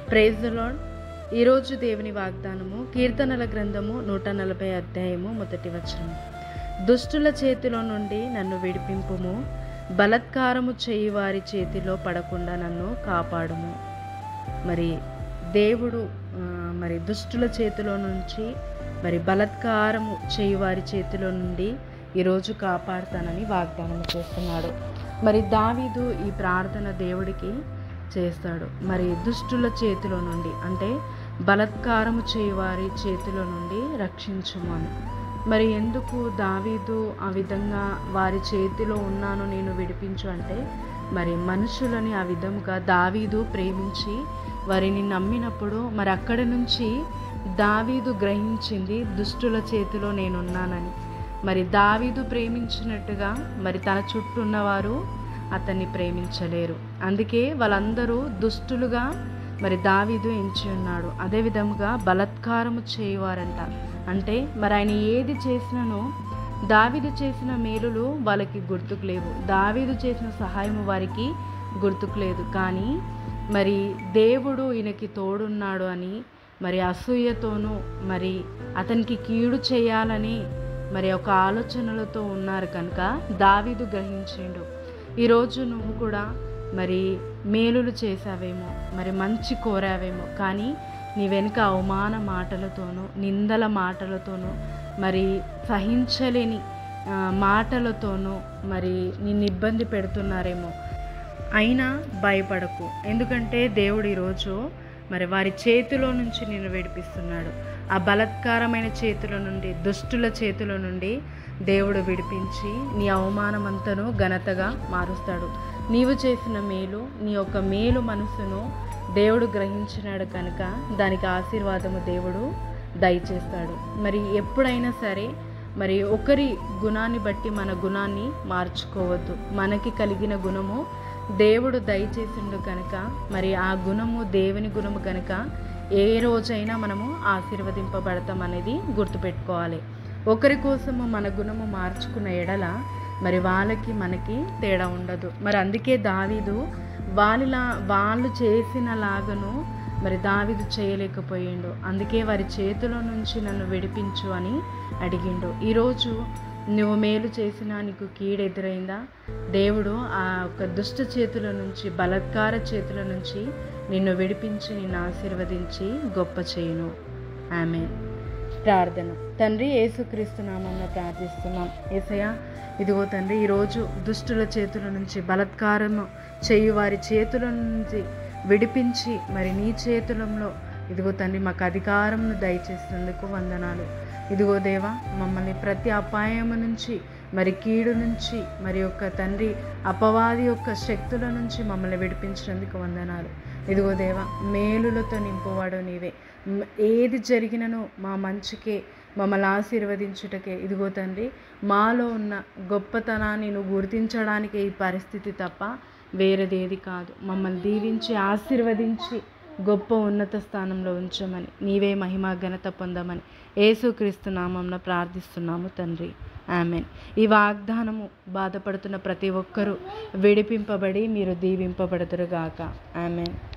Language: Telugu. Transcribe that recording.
ప్రైజ్ ద లాడ్ ఈరోజు దేవుని వాగ్దానము కీర్తనల గ్రంథము నూట నలభై అధ్యాయము మొదటి వచనం దుష్టుల చేతిలో నుండి నన్ను విడిపింపుము బలత్కారము చేయి వారి చేతిలో పడకుండా నన్ను కాపాడుము మరి దేవుడు ఆ, మరి దుష్టుల చేతిలో నుంచి మరి బలత్కారము చేయి వారి చేతిలో నుండి ఈరోజు కాపాడుతానని వాగ్దానం చేస్తున్నాడు మరి దావీదు ఈ ప్రార్థన దేవుడికి చేస్తాడు మరి దుష్టుల చేతిలో నుండి అంటే బలత్కారము చేయవారి చేతిలో నుండి రక్షించుమని మరి ఎందుకు దావీదు ఆ విధంగా వారి చేతిలో ఉన్నాను నేను విడిపించు అంటే మరి మనుషులని ఆ విధముగా దావీదు ప్రేమించి వారిని నమ్మినప్పుడు మరి అక్కడి నుంచి దావీదు గ్రహించింది దుష్టుల చేతిలో నేనున్నానని మరి దావీదు ప్రేమించినట్టుగా మరి తన చుట్టూ ఉన్నవారు అతన్ని ప్రేమించలేరు అందుకే వాళ్ళందరూ దుష్టులుగా మరి దావీదు ఎంచి ఉన్నాడు అదే విధముగా బలత్కారము చేయవారంట అంటే మరి ఆయన ఏది చేసినను దావీదు చేసిన మేలులు వాళ్ళకి గుర్తుకు లేవు దావీదు చేసిన సహాయము వారికి గుర్తుకు లేదు కానీ మరి దేవుడు ఈయనకి తోడున్నాడు అని మరి అసూయతోనూ మరి అతనికి కీడు చేయాలని మరి ఒక ఆలోచనలతో ఉన్నారు కనుక దావీదు గ్రహించిండు ఈరోజు నువ్వు కూడా మరి మేలులు చేసావేమో మరి మంచి కోరావేమో కానీ నీ వెనుక అవమాన మాటలతోనూ నిందల మాటలతోనూ మరి సహించలేని ఆ, మాటలతోనూ మరి నిన్ను ఇబ్బంది పెడుతున్నారేమో అయినా భయపడకు ఎందుకంటే దేవుడు ఈరోజు మరి వారి చేతిలో నుంచి నిన్ను విడిపిస్తున్నాడు ఆ బలత్కారమైన చేతుల నుండి దుష్టుల చేతుల నుండి దేవుడు విడిపించి నీ అవమానమంతను ఘనతగా మారుస్తాడు నీవు చేసిన మేలు నీ యొక్క మేలు మనసును దేవుడు గ్రహించినాడు కనుక దానికి ఆశీర్వాదము దేవుడు దయచేస్తాడు మరి ఎప్పుడైనా సరే మరి ఒకరి గుణాన్ని బట్టి మన గుణాన్ని మార్చుకోవద్దు మనకి కలిగిన గుణము దేవుడు దయచేసిండు కనుక మరి ఆ గుణము దేవుని గుణము కనుక ఏ రోజైనా మనము ఆశీర్వదింపబడతాం అనేది గుర్తుపెట్టుకోవాలి ఒకరి కోసము మన గుణము మార్చుకున్న ఎడల మరి వాళ్ళకి మనకి తేడా ఉండదు మరి అందుకే దావీదు వాళ్ళలా వాళ్ళు చేసిన లాగను మరి దావీదు చేయలేకపోయిండు అందుకే వారి చేతిలో నుంచి నన్ను విడిపించు అని అడిగిండు ఈరోజు నువ్వు మేలు చేసినా నీకు కీడు ఎదురైందా దేవుడు ఆ యొక్క దుష్ట చేతుల నుంచి బలత్కార చేతుల నుంచి నిన్ను విడిపించి నిన్ను ఆశీర్వదించి గొప్ప చేయును ఆమె ప్రార్థన తండ్రి యేసుక్రీస్తు నామంలో ప్రార్థిస్తున్నాం ఏసయ్య ఇదిగో తండ్రి ఈరోజు దుష్టుల చేతుల నుంచి బలత్కారము చేయు వారి చేతుల నుంచి విడిపించి మరి నీ చేతులంలో ఇదిగో తండ్రి మాకు అధికారంను దయచేసినందుకు వందనాలు ఇదిగో దేవా మమ్మల్ని ప్రతి అపాయము నుంచి మరి కీడు నుంచి మరి యొక్క తండ్రి అపవాది యొక్క శక్తుల నుంచి మమ్మల్ని విడిపించినందుకు వందనాలు ఇదిగో దేవా మేలులతో నింపువాడు నీవే మ్, ఏది జరిగినను మా మంచికే మమ్మల్ని ఆశీర్వదించుటకే ఇదిగో తండ్రి మాలో ఉన్న గొప్పతనాన్ని నువ్వు గుర్తించడానికే ఈ పరిస్థితి తప్ప వేరేదేది కాదు మమ్మల్ని దీవించి ఆశీర్వదించి గొప్ప ఉన్నత స్థానంలో ఉంచమని నీవే మహిమా ఘనత పొందమని యేసుక్రీస్తు నామంలో ప్రార్థిస్తున్నాము తండ్రి ఆమెన్ ఈ వాగ్దానము బాధపడుతున్న ప్రతి ఒక్కరూ విడిపింపబడి మీరు దీవింపబడదురుగాక ఆమెన్